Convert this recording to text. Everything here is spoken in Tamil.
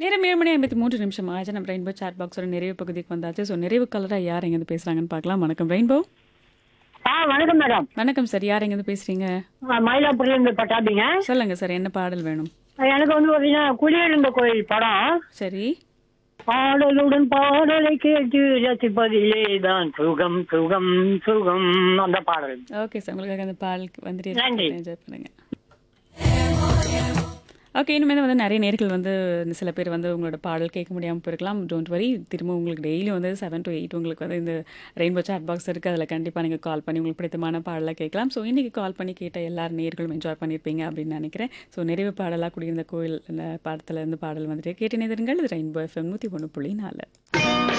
நேரம் ஏழு மணி ஐம்பத்தி மூன்று நிமிஷம் ஆச்சு நம்ம ரெயின்போ சாட் பாக்ஸோட நிறைவு பகுதிக்கு வந்தாச்சு ஸோ நிறைவு கலராக யார் எங்கேருந்து பேசுகிறாங்கன்னு பார்க்கலாம் வணக்கம் ரெயின்போ ஆ வணக்கம் மேடம் வணக்கம் சார் யார் எங்கேருந்து பேசுகிறீங்க ஆ, மயிலாப்பூர்ல இருந்து பட்டாபிங்க சொல்லுங்க சார் என்ன பாடல் வேணும் எனக்கு வந்து பாத்தீங்கன்னா குடியிருந்த கோயில் படம் சரி பாடலுடன் பாடலை கேட்டு ரசிப்பதிலே தான் சுகம் சுகம் சுகம் அந்த பாடல் ஓகே சார் உங்களுக்காக அந்த பாடல் வந்துட்டு நன்றி. என்ஜாய் பண்ணுங்க ஓகே இனிமேல் வந்து நிறைய நேர்கள் வந்து சில பேர் வந்து உங்களோட பாடல் கேட்க முடியாமல் போயிருக்கலாம் டோன்ட் வரி திரும்ப உங்களுக்கு டெய்லி வந்து செவன் டு எயிட் உங்களுக்கு வந்து இந்த ரெயின்போ சாட் பாக்ஸ் இருக்குது அதில் கண்டிப்பாக நீங்கள் கால் பண்ணி உங்களுக்கு பிடித்தமான பாடலாக கேட்கலாம் ஸோ இன்றைக்கி கால் பண்ணி கேட்ட எல்லார் நேர்களும் என்ஜாய் பண்ணியிருப்பீங்க அப்படின்னு நினைக்கிறேன் ஸோ நிறைவு பாடலாக குடியிருந்த கோயில் படத்தில் இருந்து பாடல் வந்துட்டு கேட்டு நேருங்கள் இது ரெயின்போ எஃப்எம் நூற்றி ஒன்று புள்ளி நாலு